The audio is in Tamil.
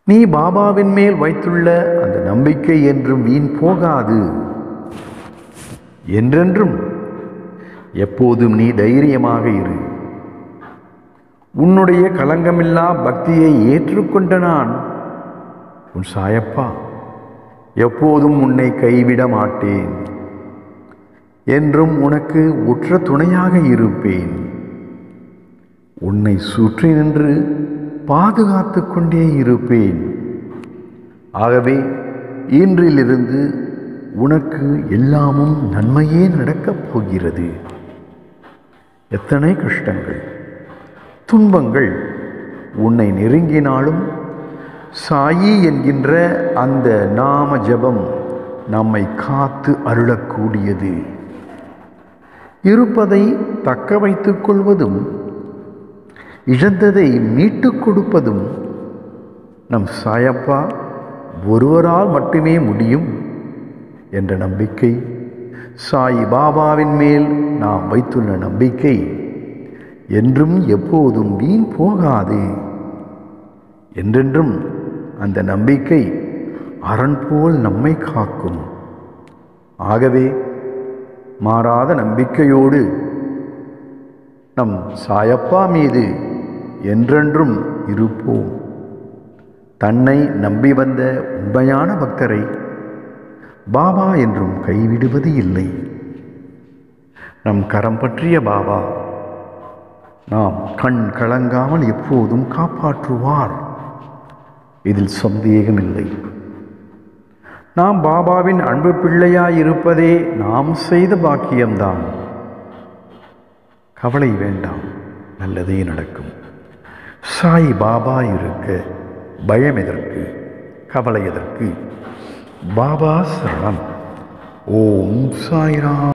நீ பாபாவின் மேல் வைத்துள்ள அந்த நம்பிக்கை என்றும் வீண் போகாது என்றென்றும் எப்போதும் நீ தைரியமாக இரு உன்னுடைய களங்கமில்லா பக்தியை ஏற்றுக்கொண்ட நான் உன் சாயப்பா எப்போதும் உன்னை கைவிட மாட்டேன் என்றும் உனக்கு உற்ற துணையாக இருப்பேன் உன்னை சுற்றி நின்று பாதுகாத்து கொண்டே இருப்பேன் ஆகவே இன்றிலிருந்து உனக்கு எல்லாமும் நன்மையே நடக்கப் போகிறது எத்தனை கஷ்டங்கள் துன்பங்கள் உன்னை நெருங்கினாலும் சாயி என்கின்ற அந்த நாம ஜபம் நம்மை காத்து அருளக்கூடியது இருப்பதை தக்க வைத்துக் கொள்வதும் இழந்ததை மீட்டுக் கொடுப்பதும் நம் சாயப்பா ஒருவரால் மட்டுமே முடியும் என்ற நம்பிக்கை சாய் பாபாவின் மேல் நாம் வைத்துள்ள நம்பிக்கை என்றும் எப்போதும் வீண் போகாது என்றென்றும் அந்த நம்பிக்கை அரண் போல் நம்மை காக்கும் ஆகவே மாறாத நம்பிக்கையோடு நம் சாயப்பா மீது என்றென்றும் இருப்போம் தன்னை நம்பி வந்த உண்மையான பக்தரை பாபா என்றும் கைவிடுவது இல்லை நம் கரம் பற்றிய பாபா நாம் கண் கலங்காமல் எப்போதும் காப்பாற்றுவார் இதில் சந்தேகமில்லை நாம் பாபாவின் அன்பு பிள்ளையாய் இருப்பதே நாம் செய்த பாக்கியம்தான் கவலை வேண்டாம் நல்லதே நடக்கும் சாய் பாபா இருக்க பயம் எதற்கு கவலை எதற்கு பாபா சரணம் ஓம் சாய்ராம்